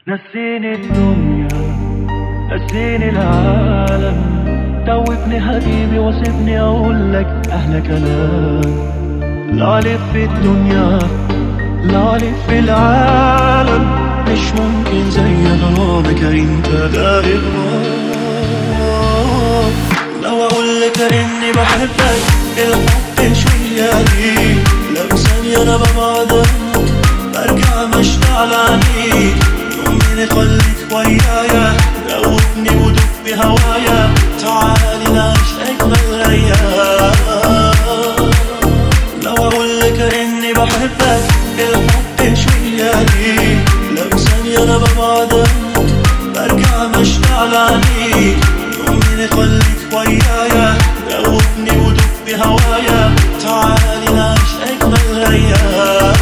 نسيني الدنيا نسيني العالم توبني حبيبي وسيبني اقول لك احلى كلام لا الف في الدنيا لا الف في العالم مش ممكن زي غرامك انت ده اغرام لو اقول لك اني بحبك الحب شوية دي لو ثانية انا ببعدك برجع مشتاق عليك يومين خليك ويايا دوبني ودوب بهوايا تعالي نعيش اجمل ايام لو اقول لك اني بحبك الحب شوية دي لو ثانية انا ببعدك برجع مشتاق عليك يومين خليك ويايا دوبني ودوب بهوايا تعالي نعيش اجمل ايام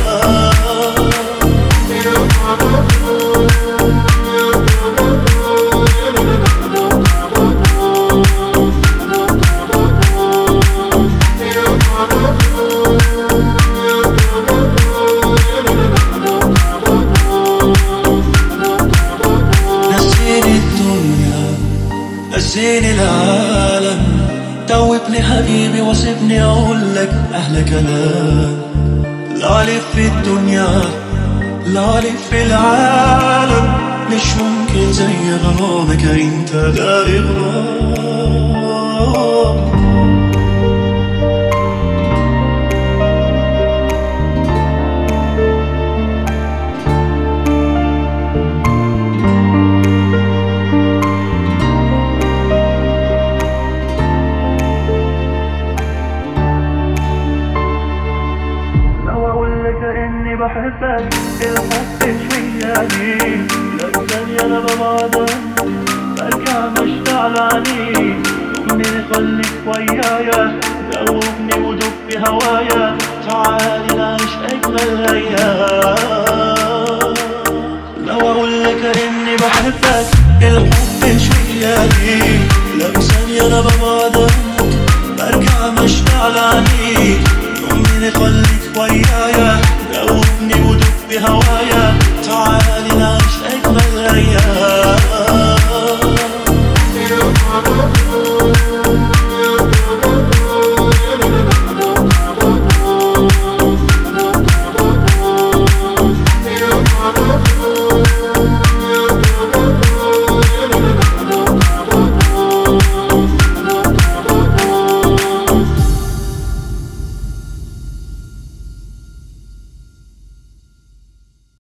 نسيني الدنيا نسيني العالم توبني حبيبي وسيبني اقول لك احلى كلام لا الف في الدنيا لا الف في العالم مش ممكن زي غرامك انت ده اغرام لو اقول لك اني بحبك الحب شوية دي لو ثانية انا ببعدك برجع مشتاق عليك يومين خليك ويايا دوبني ودوب بهوايا تعالي نعيش اجمل ايام لو اقول لك اني بحبك الحب شوية دي لو ثانية انا ببعدك برجع مشتاق عليك يومين خليك ويايا دوبني ودوب بهوايا تعالي نعيش اجمل ايام